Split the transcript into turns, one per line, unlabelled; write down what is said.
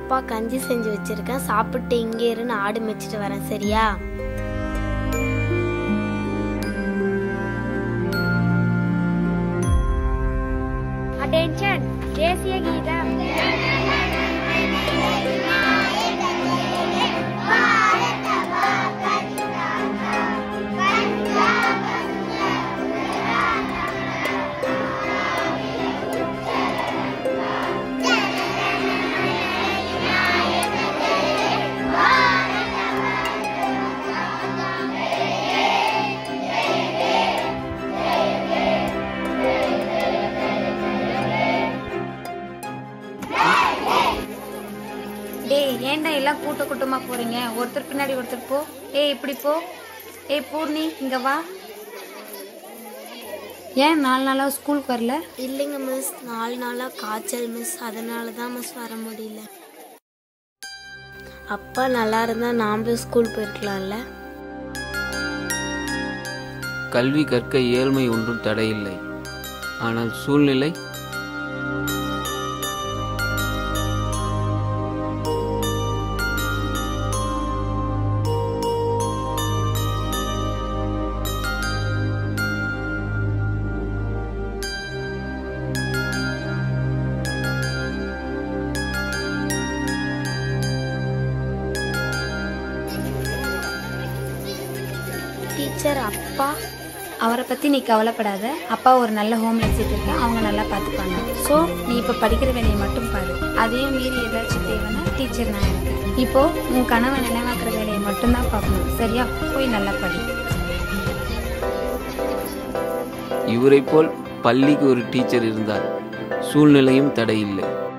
அப்பா கஞ்சி செஞ்சு வச்சிருக்கேன் சாப்பிட்டு இங்கே இரு நான் ஆடு மேய்ச்சிட்டு வரேன் சரியா
Attention! தேசிய கீதம்
டேய் ஏன்டா எல்லாம் கூட்ட கூட்டமா போறீங்க ஒருத்தர் பின்னாடி ஒருத்தர் போ ஏய் இப்படி போ ஏய் பூர்ணி இங்க வா ஏன் நாலு நாளா ஸ்கூலுக்கு வரல
இல்லைங்க மிஸ் நாலு நாளாக காய்ச்சல் மிஸ் அதனால தான் மிஸ் வர முடியல அப்பா நல்லா இருந்தா நாமளும் ஸ்கூல் போயிருக்கலாம்ல
கல்வி கற்க ஏழ்மை ஒன்றும் தடையில்லை ஆனால் சூழ்நிலை
டீச்சர் அப்பா
அவரை பத்தி நீ கவலைப்படாத அப்பா ஒரு நல்ல ஹோம் வச்சுருக்கேன் அவங்க நல்லா பார்த்துப்பாங்க ஸோ நீ இப்போ படிக்கிற வேலையை மட்டும் பாரு அதையும் மீறி ஏதாச்சும் தேவைன்னா டீச்சர் நான் இருக்கேன் இப்போ உன் கனவை நினைவாக்குற வேலையை மட்டும்தான் பார்க்கணும் சரியா போய் நல்லா படி
இவரைப் போல் பள்ளிக்கு ஒரு டீச்சர் இருந்தால் சூழ்நிலையும் தடையில்லை